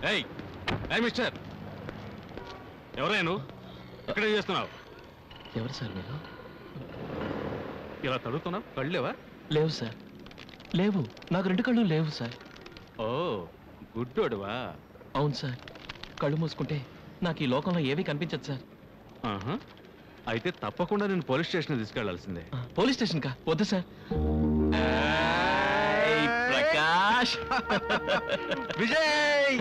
ఏయ్ ఏయ్ మిస్టర్ ఎవరే నువ్వు ఎక్కడ చేస్తున్నావు ఎవరు సార్ మీరు ఇలా తడుగుతున్నావు కళ్ళేవా లేవు సార్ లేవు నాకు రెండు కళ్ళు లేవు సార్ ఓ గుడ్డోడువా అవును సార్ కళ్ళు మూసుకుంటే నాకు ఈ లోకంలో ఏవి కనిపించదు సార్ ఆహా. అయితే తప్పకుండా నేను పోలీస్ స్టేషన్ తీసుకెళ్లాల్సిందే ఆ, పోలీస్ స్టేషన్ కా వద్దు సార్ ఏయ్, ప్రకాష్ విజయ్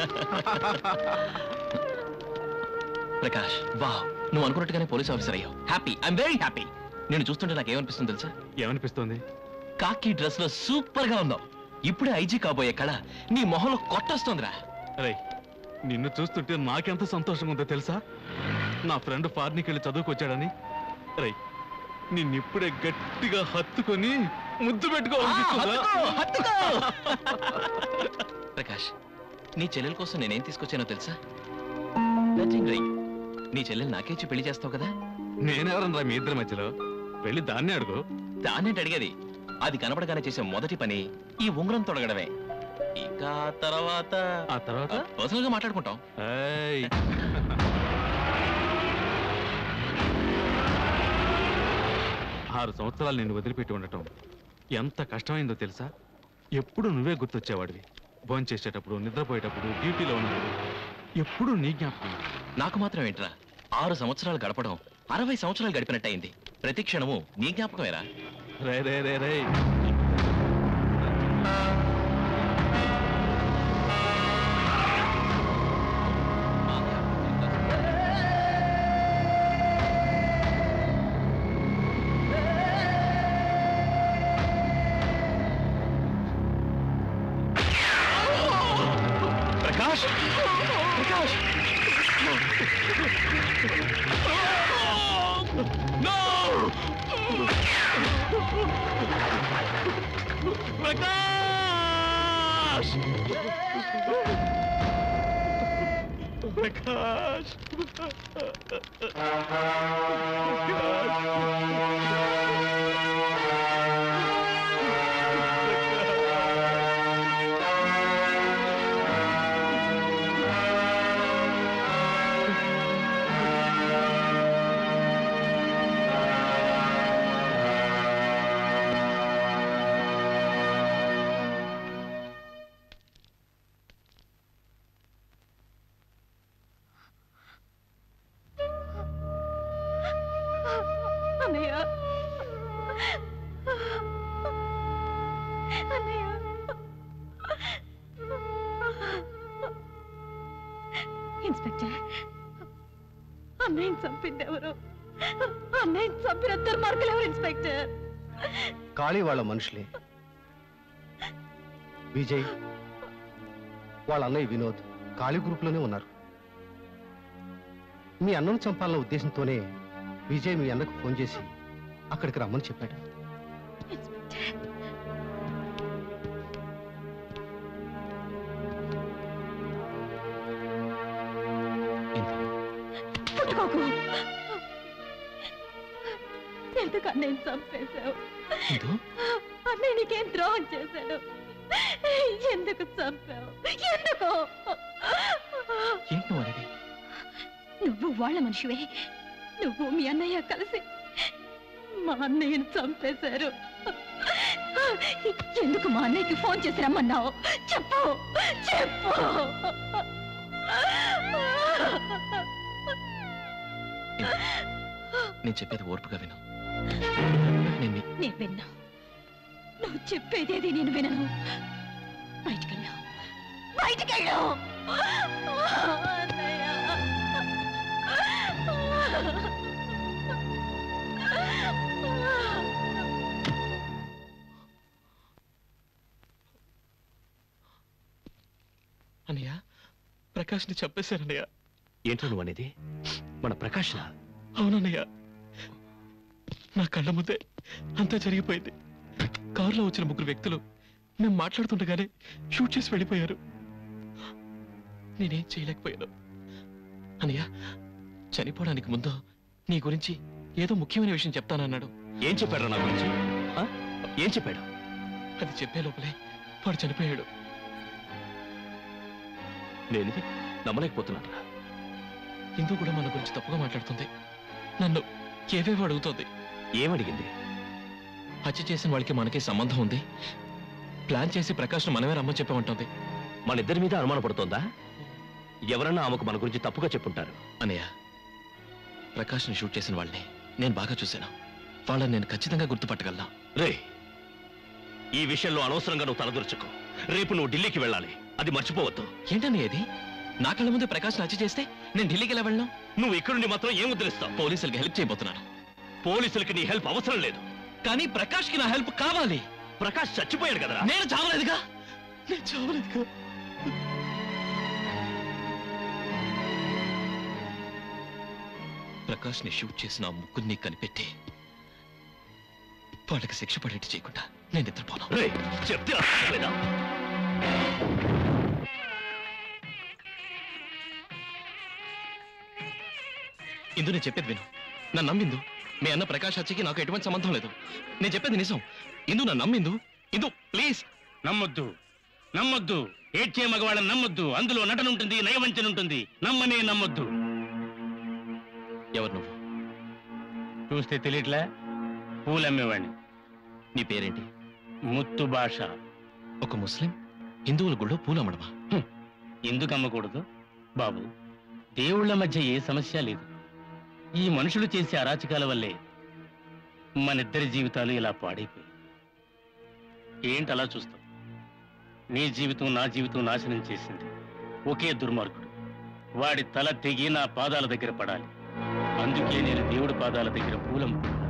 ప్రకాష్ వావ్ నువ్వు అనుకున్నట్టుగానే పోలీస్ ఆఫీసర్ అయ్యావు హ్యాపీ ఐఎమ్ వెరీ హ్యాపీ నేను చూస్తుంటే నాకు ఏమనిపిస్తుంది తెలుసా ఏమనిపిస్తోంది కాకి డ్రెస్ లో సూపర్ గా ఉన్నావు ఇప్పుడే ఐజీ కాబోయే కళ నీ మొహంలో కొట్టొస్తుందిరా అరే నిన్ను చూస్తుంటే నాకెంత సంతోషంగా ఉందో తెలుసా నా ఫ్రెండ్ ఫారిన్కి వెళ్ళి చదువుకొచ్చాడని రై నిన్నిప్పుడే గట్టిగా హత్తుకొని ముద్దు పెట్టుకోవాలనిపిస్తుందా? ప్రకాష్ నీ చెల్లెల కోసం నేనేం తీసుకొచ్చానో తెలుసా వెడ్డింగ్ రింగ్ నీ చెల్లెలు నాకేచ్చి పెళ్లి చేస్తావు కదా నేనెవరనరా మీ ఇద్దరి మధ్యలో వెళ్ళి దాన్నే అడుగు దాన్నేంటి అడిగేది అది కనపడగానే చేసే మొదటి పని ఈ ఉంగరం తొడగడమే ఇక ఆ తర్వాత ఆ తర్వాత పర్సనల్ గా మాట్లాడుకుంటాం ఏయ్. ఆరు సంవత్సరాలు నిన్ను వదిలిపెట్టి ఉండటం ఎంత కష్టమైందో తెలుసా ఎప్పుడు నువ్వే గుర్తొచ్చేవాడివి భోజనం చేసేటప్పుడు నిద్రపోయేటప్పుడు డ్యూటీలో ఉన్నప్పుడు ఎప్పుడు నీ జ్ఞాపకం నాకు మాత్రం ఏంట్రా ఆరు సంవత్సరాలు గడపడం అరవై సంవత్సరాలు గడిపినట్టయింది ప్రతి క్షణము నీ జ్ఞాపకమేరా రే రే రే రే ప్రకాష్ ప్రకాష్ ప్రకాష్ ప్రకాష్ అన్నయ్య అన్నయ్య ఇన్స్పెక్టర్ అన్నయ్యని చంపింది ఎవరు అన్నయ్యని చంపిన దుర్మార్గులు ఎవరు ఇన్స్పెక్టర్ కాళీ వాళ్ళ మనుషులే విజయ్ వాళ్ళ అన్నయ్య వినోద్ కాళీ గ్రూప్లోనే ఉన్నారు మీ అన్నను చంపాలన్న ఉద్దేశంతోనే విజయ్ మీ అన్నకు ఫోన్ చేసి అక్కడికి రమ్మని చెప్పాడు ఇన్స్పెక్టర్ పుట్టుకోకు ఎందుకు అన్నయ్యని చంపేశావు ఇందు అన్నయ్య నీకేం ద్రోహం చేశాడు ఎందుకు చంపావు ఎందుకు ఏంటి నువ్వు అనేది నువ్వు వాళ్ళ మనిషివే నువ్వు మీ అన్నయ్య కలిసి మా అన్నయ్యను చంపేశారు ఎందుకు మా అన్నయ్యకి ఫోన్ చేసి రమ్మన్నావు చెప్పు చెప్పు నేను చెప్పేది ఓర్పుగా విను నేను నీ- నేను విన్నా నువ్వు చెప్పేదేది నేను వినను బయటికెళ్ళు బయటికెళ్ళు అన్నయ్య. అన్నయ్య ప్రకాష్ని చంపేశారన్నయ్య ఏంటో నువ్వు అనేది మన ప్రకాష్ అవునన్నయ్య నా కళ్ళ ముందే అంతా జరిగిపోయింది కారులో వచ్చిన ముగ్గురు వ్యక్తులు మేము మాట్లాడుతుండగానే షూట్ చేసి వెళ్ళిపోయారు నేనేం చేయలేకపోయాను అన్నయ్య చనిపోవడానికి ముందు నీ గురించి ఏదో ముఖ్యమైన విషయం చెప్తానన్నాడు ఏం చెప్పాడు నా గురించి ఆ? ఏం చెప్పాడు అది చెప్పే లోపలే వాడు చనిపోయాడు నేనిది నమ్మలేకపోతున్నాను హిందూ కూడా మన గురించి తప్పుగా మాట్లాడుతుంది నన్ను ఏవేవో అడుగుతోంది ఏమడిగింది హత్య చేసిన వాళ్ళకి మనకి సంబంధం ఉంది ప్లాన్ చేసి ప్రకాష్ను మనమే రమ్మని చెప్పామంటుంది మన ఇద్దరి మీద అనుమానపడుతోందా ఎవరన్నా ఆమెకు మన గురించి తప్పుగా చెప్పుంటారు అనయ్య ప్రకాష్ని షూట్ చేసిన వాళ్ళని నేను బాగా చూశాను వాళ్ళని నేను ఖచ్చితంగా గుర్తుపట్టగలను రే ఈ విషయంలో అనవసరంగా నువ్వు తలదూర్చుకో రేపు నువ్వు ఢిల్లీకి వెళ్ళాలి అది మర్చిపోవద్దు ఏంటని ఇది నా కళ్ళ ముందే ప్రకాష్ హత్య చేస్తే నేను ఢిల్లీకి ఎలా వెళ్ళను నువ్వు ఇక్కడుండి మాత్రం ఏం ఉద్ధరిస్తావు పోలీసులకి హెల్ప్ చేయబోతున్నాను పోలీసులకి నీ హెల్ప్ అవసరం లేదు కానీ ప్రకాష్కి నా హెల్ప్ కావాలి ప్రకాష్ చచ్చిపోయాడు కదా నేను చావలేదుగా నేను చావలేదుగా ప్రకాష్ని షూట్ చేసిన ఆ ముగ్గురిని కనిపెట్టి వాళ్ళకి శిక్ష పడేట్టు చేయకుండా నేను నిద్రపోను రే చెప్తే అర్థం లేదా ఇందు నేను చెప్పేది విను నన్ను నమ్మిందు మీ అన్న ప్రకాష్ హత్యకి నాకు ఎటువంటి సంబంధం లేదు నేను చెప్పేది నిజం ఇందు నన్ను నమ్మిందు ఇందు ప్లీజ్ నమ్మొద్దు నమ్మొద్దు ఏడ్చే మగవాళ్ళని నమ్మొద్దు అందులో నటన ఉంటుంది నయవంచన ఉంటుంది నమ్మనే నమ్మొద్దు ఎవరు నువ్వు చూస్తే తెలియట్లే పూలమ్మేవాణ్ణి నీ పేరేంటి ముత్తు భాష ఒక ముస్లిం హిందువుల గుళ్ళో పూలు అమ్మడమా ఎందుకు అమ్మకూడదు బాబు దేవుళ్ళ మధ్య ఏ సమస్య లేదు ఈ మనుషులు చేసే అరాచకాల వల్లే మనిద్దరి జీవితాలు ఇలా పాడైపోయాయి ఏంటి అలా చూస్తాం నీ జీవితం నా జీవితం నాశనం చేసింది ఒకే దుర్మార్గుడు వాడి తల తెగి నా పాదాల దగ్గర పడాలి అందుకే నేను దేవుడి పాదాల దగ్గర పూలం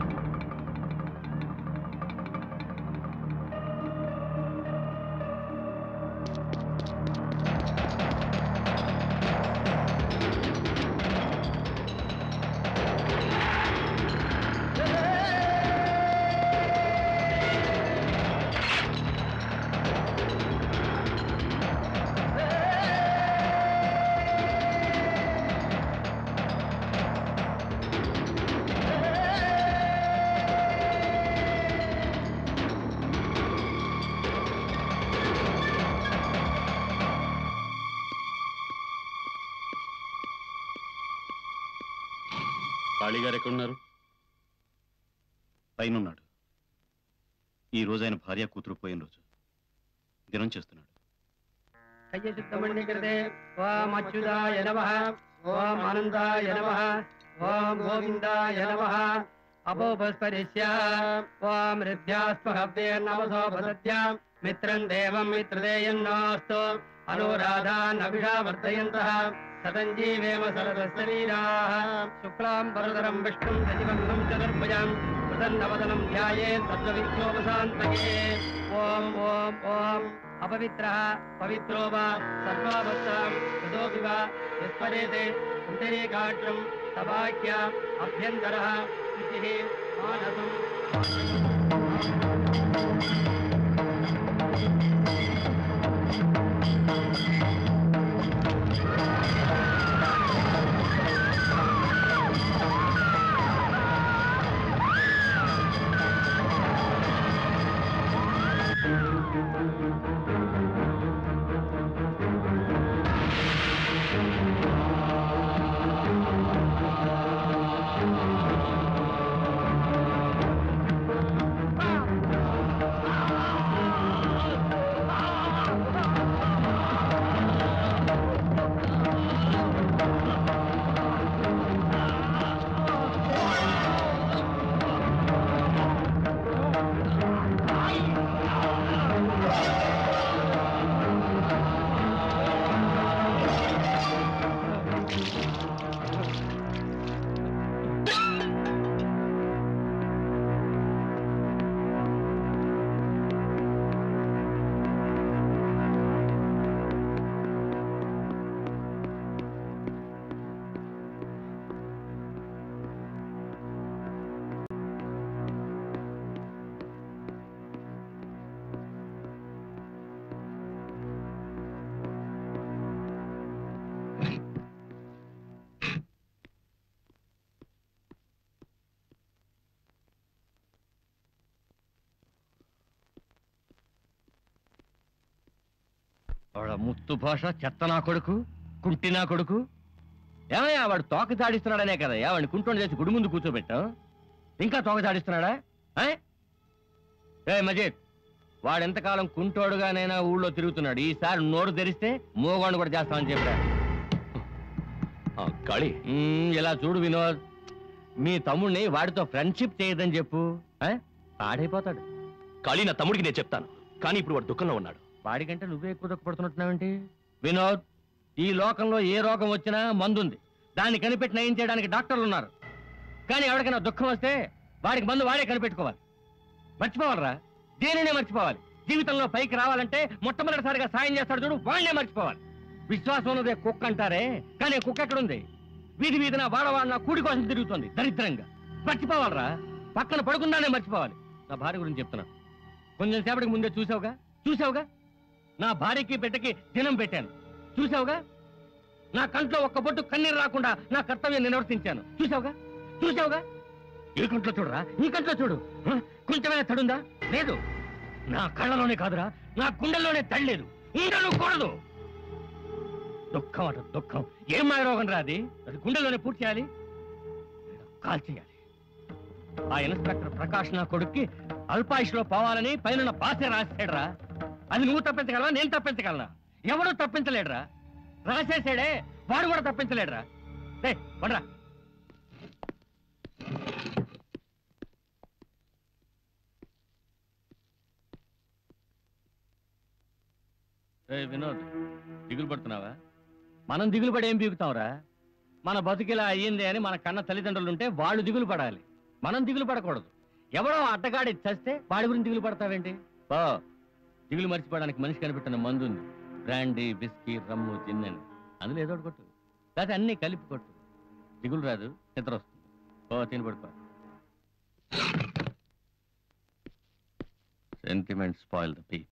కాళీగారు ఎక్కడున్నారు పైనున్నాడు ఈ రోజు ఆయన భార్య కూతురు పోయిన రోజు దినం చేస్తున్నాడు కృతే ఓం అచ్యుతాయ నమ ఓం ఆనందాయ నమ ఓం గోవిందాయ నమ అపోపస్పరిష్య ఓం హృద్యాస్పహవ్యే నమసో భసత్య మిత్రం దేవం మిత్రదేయన్నోస్తు అనురాధాన్నభిషావర్ధయంతః సతంజీవేమ సరదస్తవీరాः శుక్లాం వరదరం విష్ణుం సజివన్నం చతుర్భుజాం ప్రసన్నవదనం ధ్యాయే తత్వవిద్యోపశాంతయే ఓం ఓం ఓం అపవిత్రः పవిత్రో వా సర్వావస్థాం తదోపి వా విస్మరేతే పుండరీకాక్షం సభాఖ్య అభ్యంతరः శుచిः మానసం వాడ ముత్తు భాష చెత్త నా కొడుకు కుంటి నా కొడుకు ఏమయ్యా వాడు తోక జాడిస్తున్నాడనే కదా వాడిని కుంటోని చేసి గుడి ముందు కూర్చోబెట్టాం ఇంకా తోక జాడిస్తున్నాడా ఆ? ఏ మజీద్ వాడెంతకాలం కుంటోడుగానైనా ఊళ్ళో తిరుగుతున్నాడు ఈసారి నోరు తెరిస్తే మోగాడు కూడా చేస్తామని చెప్పా ఆ, కాళీ మ్మ్, ఇలా చూడు వినోద్ మీ తమ్ముడిని వాడితో ఫ్రెండ్షిప్ చేయదని చెప్పు ఆ? పాడైపోతాడు కాళీ నా తమ్ముడికి నేను చెప్తాను కానీ ఇప్పుడు వాడు దుఃఖంలో ఉన్నాడు వాడికంటే నువ్వే ఎక్కువ దుఃఖపడుతున్నట్టున్నావేంటి వినోద్ ఈ లోకంలో ఏ రోగం వచ్చినా మందుంది దాన్ని కనిపెట్టి నయం చేయడానికి డాక్టర్లు ఉన్నారు కానీ ఎవరికైనా దుఃఖం వస్తే వాడికి మందు వాడే కనిపెట్టుకోవాలి మర్చిపోవాలరా దేనినే మర్చిపోవాలి జీవితంలో పైకి రావాలంటే మొట్టమొదటిసారిగా సాయం చేస్తాడు చూడు వాడినే మర్చిపోవాలి విశ్వాసం ఉన్నదే కుక్క అంటారే కానీ కుక్క ఎక్కడుంది వీధి వీధిన వాడవాడిన కూడి కోసం తిరుగుతుంది దరిద్రంగా మర్చిపోవాలరా పక్కన పడుకుందానే మర్చిపోవాలి నా భార్య గురించి చెప్తున్నా కొంచెం సేపటికి ముందే చూసావుగా చూసావుగా నా భార్యకి బిడ్డకి దినం పెట్టాను చూసావుగా నా కంట్లో ఒక్క బొట్టు కన్నీరు రాకుండా నా కర్తవ్యం నిర్వర్తించాను చూసావుగా చూసావుగా ఈ కంట్లో చూడరా ఈ కంట్లో చూడు హ? కొంచెమైనా తడుందా లేదు నా కళ్ళలోనే కాదురా నా గుండెల్లోనే తడలేదు ఉండను కూడదు దుఃఖం అట దుఃఖం ఏం మాయరోగం రా అది అది గుండెల్లోనే పూర్తి చేయాలి కాల్ చేయాలి ఆ ఇన్స్పెక్టర్ ప్రకాష్ నా కొడుక్కి అల్పాయుష్లో పోవాలని పైన బాసే రాశాడురా అది నువ్వు తప్పించగలవా నేను తప్పించగలనా ఎవడూ తప్పించలేడురా రాసేసాడే వాడు కూడా తప్పించలేడురా రే పడరా ఏ వినోద్ దిగులు పడుతున్నావా మనం దిగులు పడి ఏం పీకుతావురా మన బతుకిలా అయ్యింది అని మన కన్న తల్లిదండ్రులు ఉంటే వాళ్ళు దిగులు పడాలి మనం దిగులు పడకూడదు ఎవడో అడ్డగాడి చస్తే వాడి గురించి దిగులు పడతావేంటి బా దిగులు మర్చిపోవడానికి మనిషి కనిపెట్టిన మందు ఉంది బ్రాండీ బిస్కీ రమ్ము జిన్నని అందులో ఏదో ఒకటి కొట్టు లేకపోతే అన్నీ కలిపి కొట్టు దిగులు రాదు నిద్ర వస్తుంది ఓ తిని పడుకో సెంటిమెంట్ స్పాయిల్ ద పీ